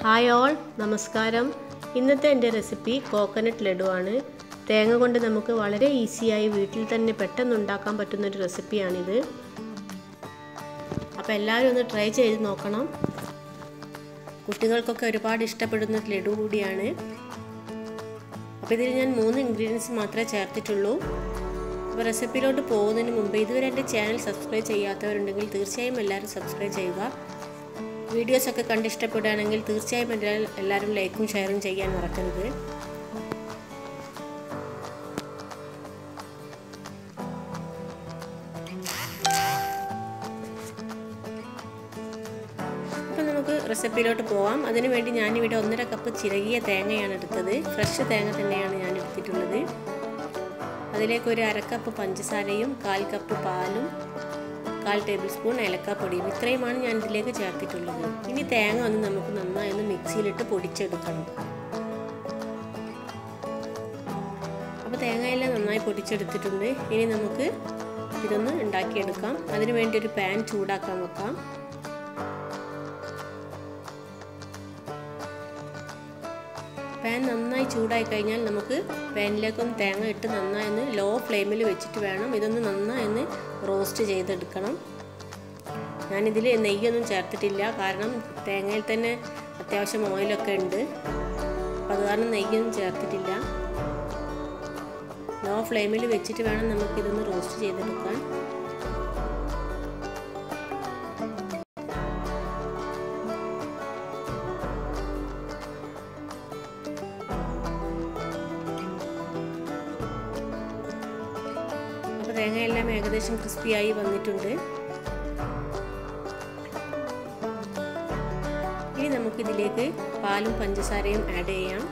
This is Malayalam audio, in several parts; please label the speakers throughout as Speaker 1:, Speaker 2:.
Speaker 1: ഹായ് ഓൾ നമസ്കാരം ഇന്നത്തെ എൻ്റെ റെസിപ്പി കോക്കനട്ട് ലഡുവാണ് തേങ്ങ കൊണ്ട് നമുക്ക് വളരെ ഈസിയായി വീട്ടിൽ തന്നെ പെട്ടെന്ന് ഉണ്ടാക്കാൻ പറ്റുന്ന ഒരു റെസിപ്പിയാണിത് അപ്പോൾ എല്ലാവരും ഒന്ന് ട്രൈ ചെയ്ത് നോക്കണം കുട്ടികൾക്കൊക്കെ ഒരുപാട് ഇഷ്ടപ്പെടുന്ന ലഡു കൂടിയാണ് അപ്പോൾ ഇതിൽ ഞാൻ മൂന്ന് ഇൻഗ്രീഡിയൻസ് മാത്രമേ ചേർത്തിട്ടുള്ളൂ അപ്പോൾ റെസിപ്പിയിലോട്ട് പോകുന്നതിന് മുമ്പ് ഇതുവരെ എൻ്റെ ചാനൽ സബ്സ്ക്രൈബ് ചെയ്യാത്തവരുണ്ടെങ്കിൽ തീർച്ചയായും എല്ലാവരും സബ്സ്ക്രൈബ് ചെയ്യുക വീഡിയോസൊക്കെ കണ്ട് ഇഷ്ടപ്പെടുകയാണെങ്കിൽ തീർച്ചയായും എല്ലാവരും ലൈക്കും ഷെയറും ചെയ്യാൻ മറക്കരുത് അപ്പം നമുക്ക് റെസിപ്പിയിലോട്ട് പോവാം അതിനു വേണ്ടി ഞാനിവിടെ ഒന്നര കപ്പ് ചിരകിയ തേങ്ങയാണ് എടുത്തത് ഫ്രഷ് തേങ്ങ തന്നെയാണ് ഞാൻ എടുത്തിട്ടുള്ളത് അതിലേക്ക് ഒരു അരക്കപ്പ് പഞ്ചസാരയും കാൽ കപ്പ് പാലും കാൽ ടേബിൾ സ്പൂൺ ഏലക്കാപ്പൊടിയും ഇത്രയുമാണ് ഞാൻ ഇതിലേക്ക് ചേർത്തിട്ടുള്ളത് ഇനി തേങ്ങ ഒന്ന് നമുക്ക് നന്നായി ഒന്ന് മിക്സിയിലിട്ട് പൊടിച്ചെടുക്കണം അപ്പോൾ തേങ്ങയെല്ലാം നന്നായി പൊടിച്ചെടുത്തിട്ടുണ്ട് ഇനി നമുക്ക് ഇതൊന്ന് ഉണ്ടാക്കിയെടുക്കാം അതിനു വേണ്ടി ഒരു പാൻ ചൂടാക്കാൻ വെക്കാം പാൻ നന്നായി ചൂടായി കഴിഞ്ഞാൽ നമുക്ക് പാനിലേക്കൊന്ന് തേങ്ങ ഇട്ട് നന്നായി ഒന്ന് ലോ ഫ്ലെയിമിൽ വെച്ചിട്ട് വേണം ഇതൊന്ന് നന്നായി ഒന്ന് റോസ്റ്റ് ചെയ്തെടുക്കണം ഞാനിതിൽ നെയ്യൊന്നും ചേർത്തിട്ടില്ല കാരണം തേങ്ങയിൽ തന്നെ അത്യാവശ്യം ഓയിലൊക്കെ ഉണ്ട് അപ്പോൾ അത് കാരണം നെയ്യൊന്നും ചേർത്തിട്ടില്ല ലോ ഫ്ലെയിമിൽ വെച്ചിട്ട് വേണം നമുക്കിതൊന്ന് റോസ്റ്റ് ചെയ്തെടുക്കാൻ അപ്പോൾ തേങ്ങയെല്ലാം ഏകദേശം ക്രിസ്പിയായി വന്നിട്ടുണ്ട് ഇനി നമുക്കിതിലേക്ക് പാലും പഞ്ചസാരയും ആഡ് ചെയ്യാം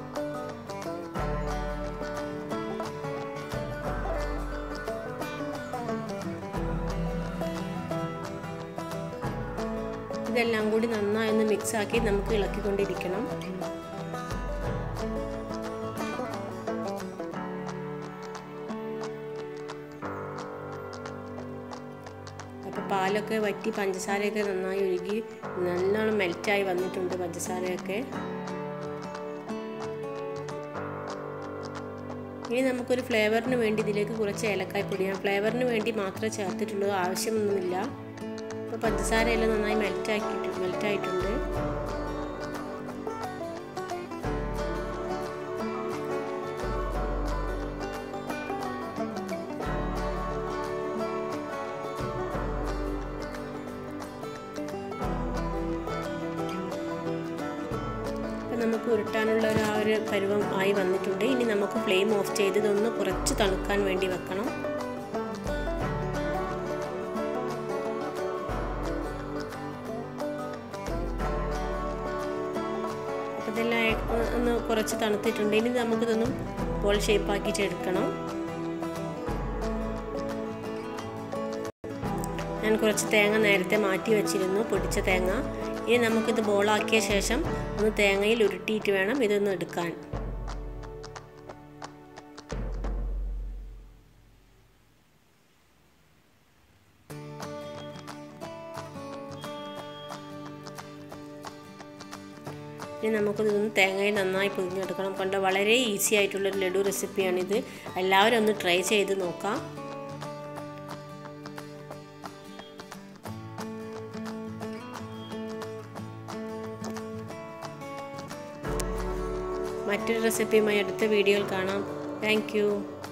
Speaker 1: ഇതെല്ലാം കൂടി നന്നായി ഒന്ന് മിക്സ് ആക്കി നമുക്ക് ഇളക്കിക്കൊണ്ടിരിക്കണം അപ്പോൾ പാലൊക്കെ വറ്റി പഞ്ചസാരയൊക്കെ നന്നായി ഒഴുകി നല്ലോണം മെൽറ്റായി വന്നിട്ടുണ്ട് പഞ്ചസാരയൊക്കെ ഇനി നമുക്കൊരു ഫ്ലേവറിന് വേണ്ടി ഇതിലേക്ക് കുറച്ച് ഏലക്കായ് പൊടി ഞാൻ ഫ്ലേവറിന് വേണ്ടി മാത്രമേ ചേർത്തിട്ടുള്ളൂ ആവശ്യമൊന്നുമില്ല അപ്പോൾ പഞ്ചസാരയെല്ലാം നന്നായി മെൽറ്റാക്കിയിട്ട് മെൽറ്റായിട്ടുണ്ട് നമുക്ക് ഉരുട്ടാനുള്ള ഒരു ആ ഒരു പരുവം ആയി വന്നിട്ടുണ്ട് ഇനി നമുക്ക് ഫ്ലെയിം ഓഫ് ചെയ്ത് ഇതൊന്ന് കുറച്ച് തണുക്കാൻ വേണ്ടി വെക്കണം അപ്പോൾ ഇതെല്ലാം ഒന്ന് കുറച്ച് തണുത്തിട്ടുണ്ട് ഇനി നമുക്കിതൊന്നും ബോൾ ഷേപ്പാക്കിയിട്ടെടുക്കണം ഞാൻ കുറച്ച് തേങ്ങ നേരത്തെ മാറ്റി വെച്ചിരുന്നു പൊടിച്ച തേങ്ങ ഇനി നമുക്കിത് ബോളാക്കിയ ശേഷം ഒന്ന് തേങ്ങയിൽ ഉരുട്ടിയിട്ട് വേണം ഇതൊന്ന് എടുക്കാൻ ഇനി നമുക്കിതൊന്ന് തേങ്ങയിൽ നന്നായി പൊതിഞ്ഞെടുക്കണം കൊണ്ട് വളരെ ഈസി ആയിട്ടുള്ളൊരു ലഡു റെസിപ്പിയാണിത് എല്ലാവരും ഒന്ന് ട്രൈ ചെയ്ത് നോക്കാം മറ്റൊരു റെസിപ്പിയുമായി അടുത്ത വീഡിയോയിൽ കാണാം താങ്ക്